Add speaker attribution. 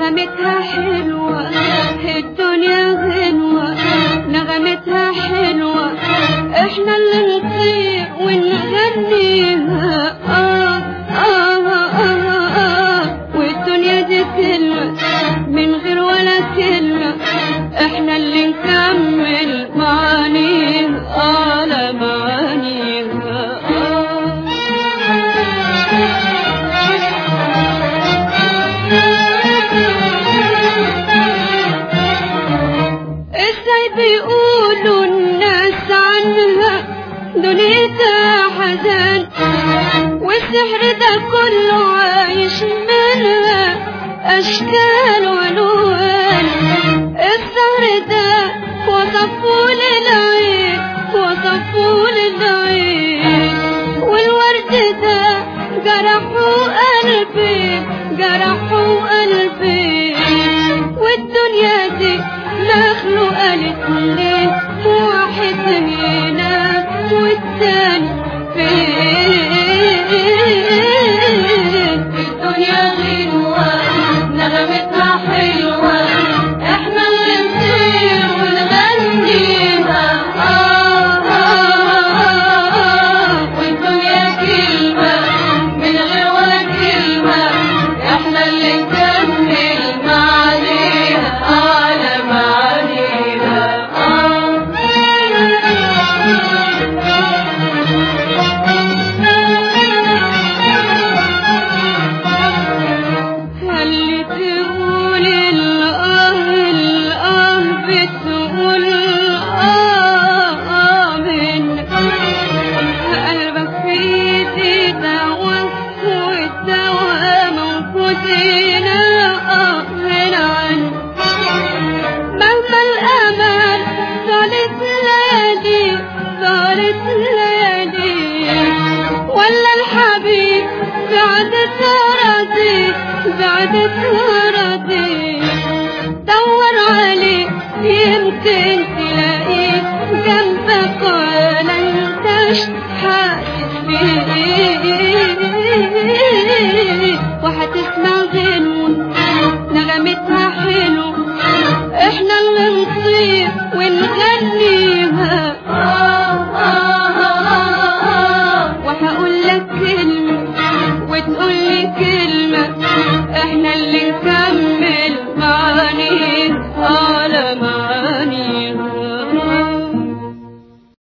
Speaker 1: نغمتها حلوة الدنيا غنوة نغمتها حلوة احنا اللي نطير ونغنيها آه آه آه آه والدنيا دي كلمة من غير ولا كلمة احنا اللي نكمل معانيها على معانيها ازاي بيقولوا الناس عنها دنيتها حزان والسحر ده كله عايش منها اشكال والوان السهر ده وصفوا للعين وصفوا للعين والورد ده جرحوا قلبي جرحوا قلبي والدنيا دي مخلوقة لاتنين واحد هنا والتاني فين الدنيا غنوة نغمتها حلوة احنا اللي نطير ونغنيها آه آه آه آه والدنيا كلمة من غير ولا كلمة احنا اللي نكمل معانيها على معانيها اللي تقول الآه الآه بتقول آه آه من قلبك في ايدي دواء والدواء موجود هنا آه هنا عني مهما الأمل طالت ليالي طالت ليالي ولا الحبيب بعدت راضي بعدت راضي دور عليه يمكن تلاقيه جنبك ولا انتش حاسس بيه وهتسمع غنوة نغمتها حلوة